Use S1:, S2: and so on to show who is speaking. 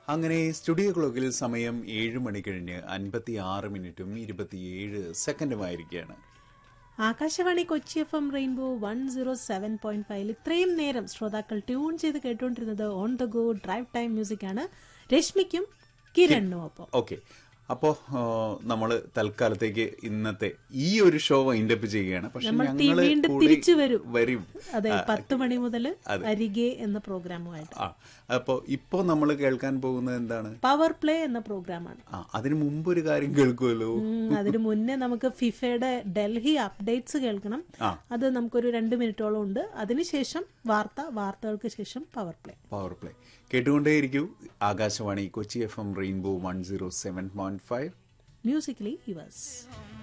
S1: അങ്ങനെ സ്റ്റുഡിയോ ക്ലോക്കിൽ സമയം ഏഴ് മണി കഴിഞ്ഞ് അൻപത്തി ആറ് മിനിറ്റും ഇരുപത്തിയേഴ് സെക്കൻഡുമായിരിക്കുകയാണ്
S2: Akashvani Kochi F M rainbow one zero seven point ഫൈവിൽ ഇത്രയും നേരം ശ്രോതാക്കൾ ട്യൂൺ ചെയ്ത് കേട്ടുകൊണ്ടിരുന്നത് on the go drive time music ആണ് രശ്മിക്കും കിരണിനും ഒപ്പം
S1: ഓക്കെ അപ്പോൾ നമ്മൾ തൽക്കാലത്തേക്ക് ഇന്നത്തെ ഈ ഒരു ഷോ വൈൻഡപ്പ് ചെയ്യുകയാണ് പക്ഷെ
S2: നമ്മൾ തി-
S1: ഞങ്ങള്
S2: വീണ്ടും
S1: കൂടി
S2: തിരിച്ചു വരും
S1: വരും
S2: അതെ പത്ത് മണി മുതൽ അരികെ എന്ന പ്രോഗ്രാമുമായിട്ട്
S1: ആ അപ്പോൾ ഇപ്പോൾ നമ്മൾ കേൾക്കാൻ പോകുന്നത് എന്താണ്
S2: പവർ പ്ലേ എന്ന പ്രോഗ്രാമാണ്
S1: ആ അതിന് മുമ്പ് ഒരു കാര്യം കേൾക്കുമല്ലോ
S2: ഉം, അതിനു മുന്നേ നമുക്ക് ഫിഫയുടെ ഡൽഹി അപ്ഡേറ്റ്സ് കേൾക്കണം
S1: ആ.
S2: അത് നമുക്കൊരു രണ്ട് മിനിറ്റോളം ഉണ്ട് അതിനുശേഷം വാർത്ത വാർത്തകൾക്ക് ശേഷം പവർ പ്ലേ
S1: പവർ പ്ലേ കേട്ടുകൊണ്ടേയിരിക്കൂ Akashvani Kochi F M rainbow one zero seven point five
S2: musically yours